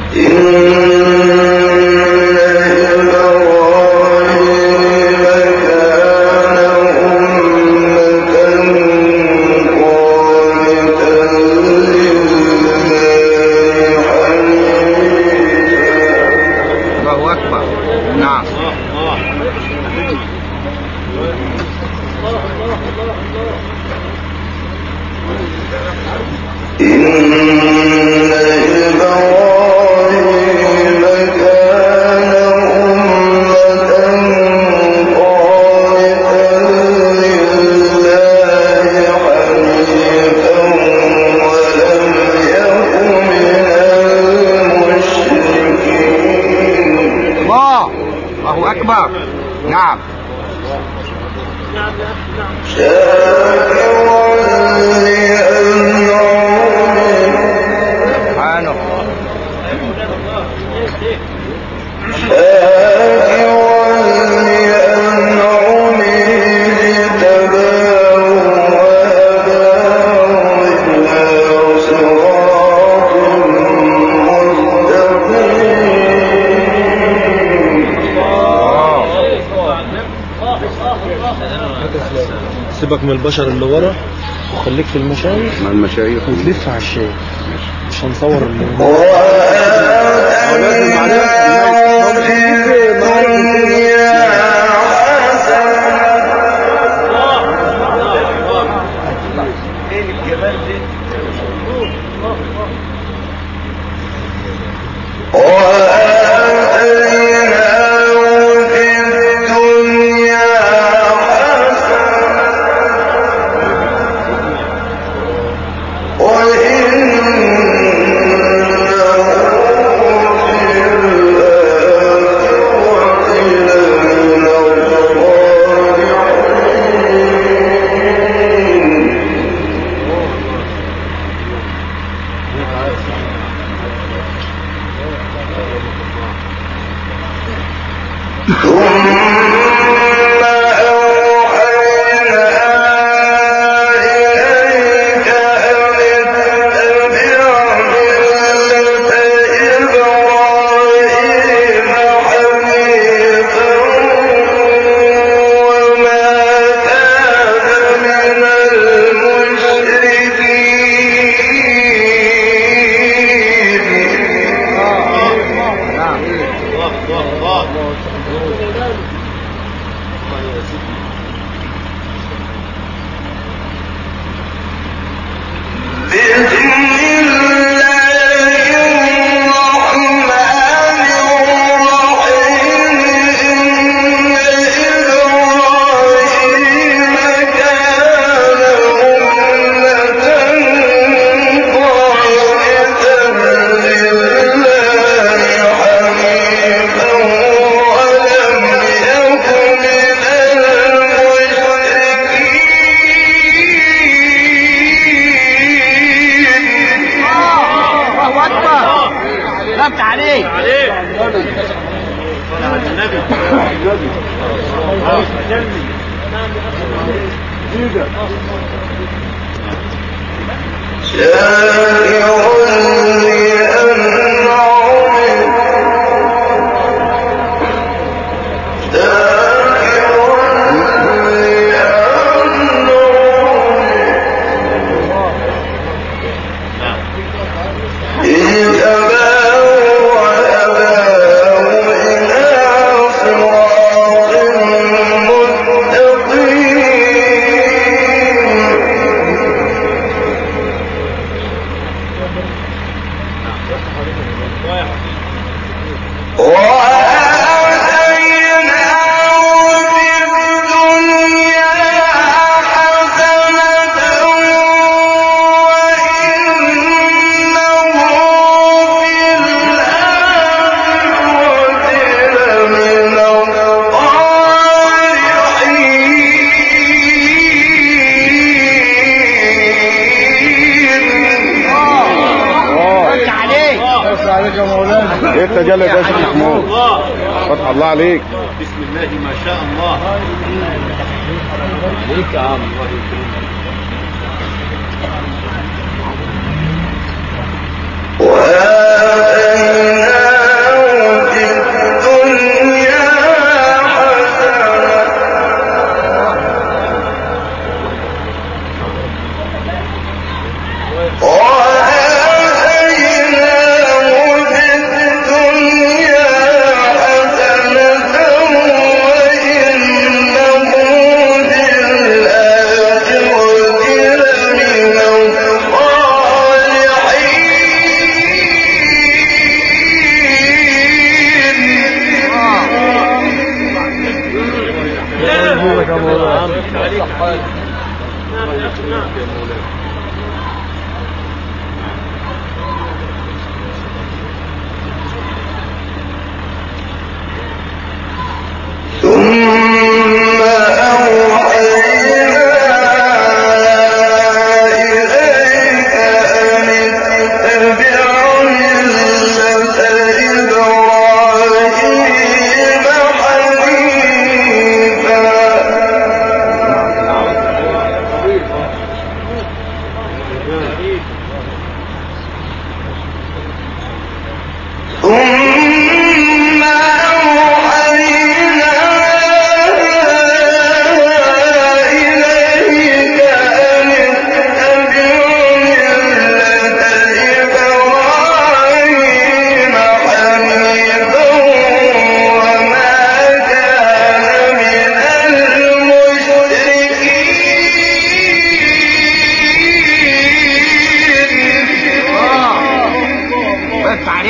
الله أكبر نعم الله الله أكبر نعم سبحانه سيبك من البشر اللي ورا وخليك في المشايخ مع المشايخ وتلف على الشيخ مش هنصور اللي الله أكبر ربط عليك ربط عليك ايه التجلي ده يا شيخ محمود فتح الله عليك بسم الله ما شاء الله ليك يا عم الله يكرمك وآتينا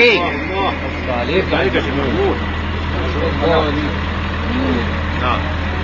عليك عليك عليك يا شيخ محمود نعم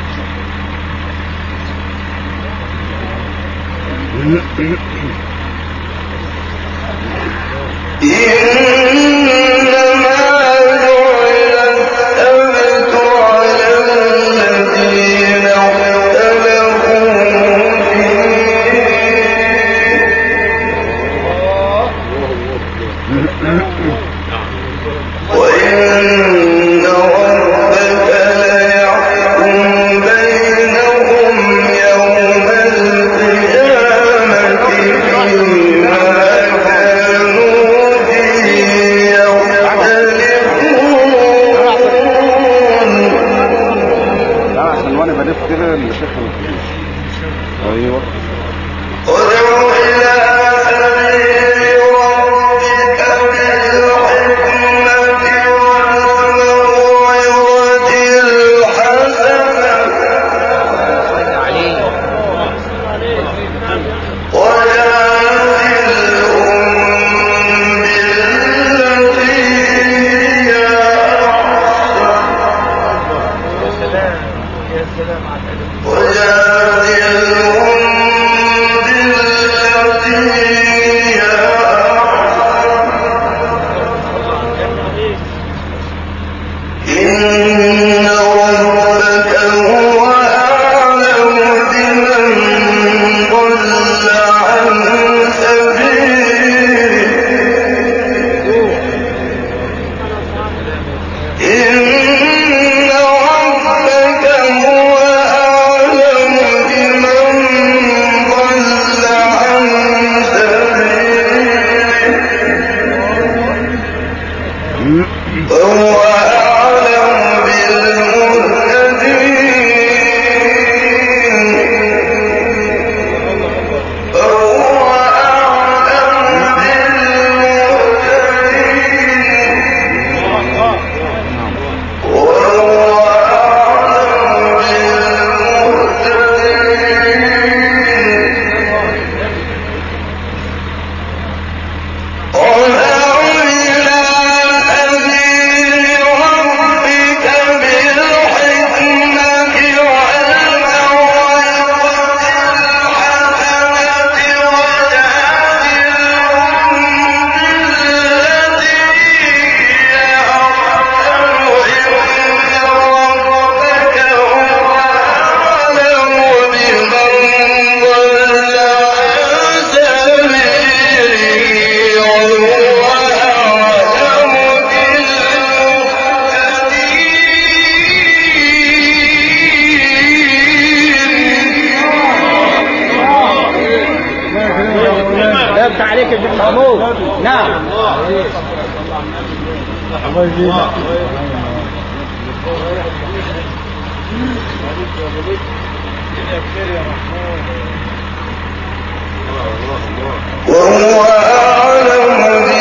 وإن ربك ليحكم بينهم يوم القيامة فيما كانوا فيه يختلفون لا عشان وانا بلف كده الشيخ ما يخليش. ايوه ادع إلى سبيل ربك بالحكمة والموعظة الحسنة عليك وجادلهم بالتي هي أحسن وجادلهم بالتي هي أحسن إن ربك هو أعلم بمن ضل عن سبيله إن ربك هو أعلم بمن ضل عن سبيله وهو أعلم بالمهتدين وهو أعلم بالمهتدين وهو أعلم بالمهتدين ادع إلى سبيل ربك بالحكمة والموعظة الحسنة وجادلهم بالتي هي أحسن إن ربك هو أعلم بمن ضل عن سبيله وهو أعلم بالمهتدين لا بتاع عليك يا شيخ محمود نعم وهو أعلم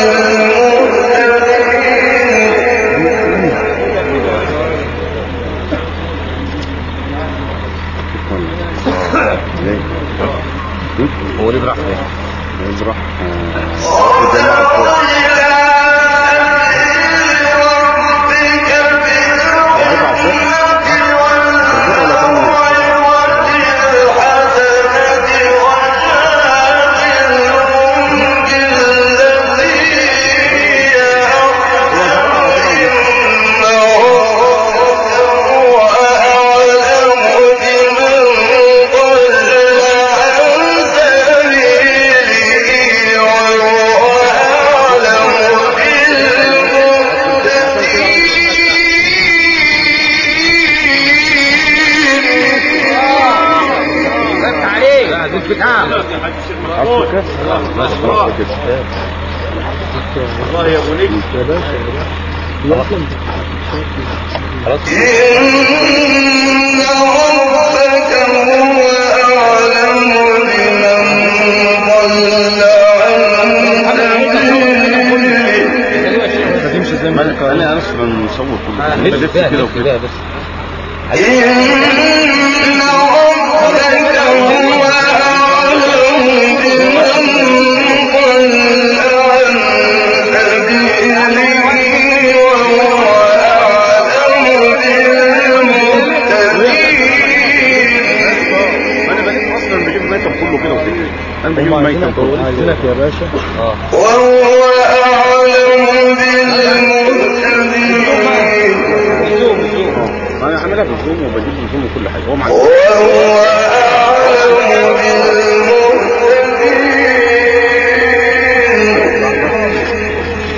بالمهتدين ليه؟ هو اللي براح فين يجرح آه، الجماعة بتوع- بس عليك نعم أصل كده أصل كده والله يا ابو نجم إن ربك هو أعلم بمن ضل عن سبيله أنا أصلا مصور كل بلف كده وكده بس إن ربك هو أعلم بمن ضل عن سبيله يوم ميتا عايزينك يا باشا وهو أعلم بالمهتدين انا هعملها بالزوم وبجيب بالزوم وكل حاجه هو معاك وهو أعلم بالمهتدين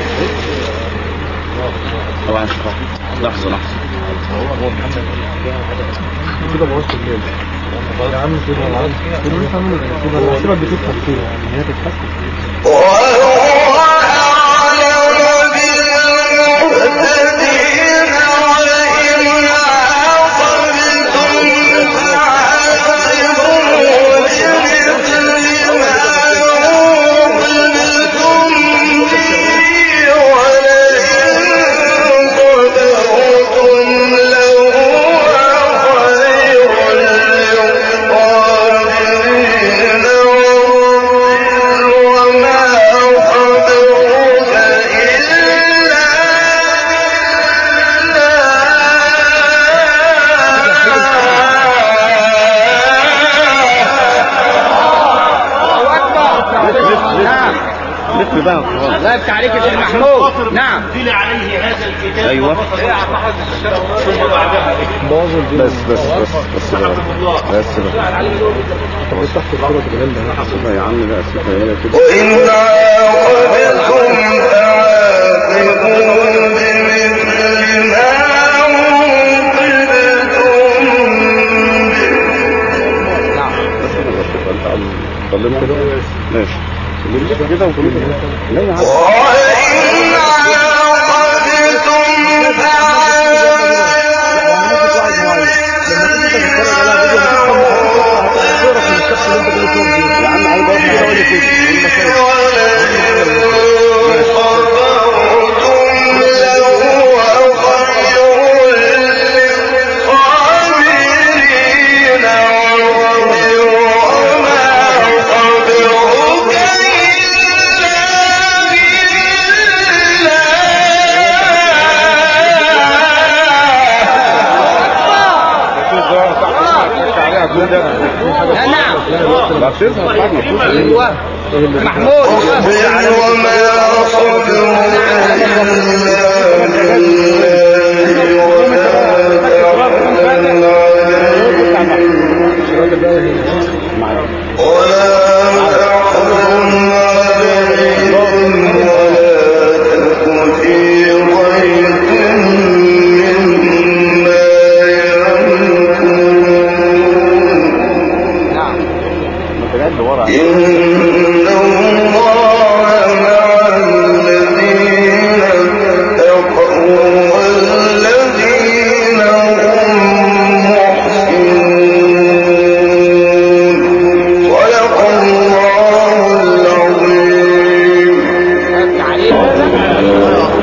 طبعا لحظه لحظه كده بوظت الليل يا عم كده يا عم كده انت عامل كده سيبك بتفهم فيها يعني هي تتحسن وهو أعلم بالمهتدين وإن عاقبتم فعاقبوا بمثل ما عوقبتم به ولئن صبرتم لهو خير للصابرين وما صبرك إلا لف بقى خلاص الله يفتح عليك يا شيخ محمود نعم انزل عليه هذا الكتاب ايوه ثم بعدها بوظوا الدنيا بس بس بس بس بقى بس بقى طب تحت الصورة الجلال ده سيبها يا عم بقى سيبها هي كده وإن عاقبتم فعاقبوا بمثل ما عوقبتم به انت عم ضلمت كده ماشي نلف كده وكل لا يا عم وإن عاقبتم يا عم عايز اقف كده ولا كده ولئن صبرتم لهو خير للصابرين واصبر وما صبرك لا نعم لا تظهر بعد ما تظهر ايوه محمود اصبر وما صبرك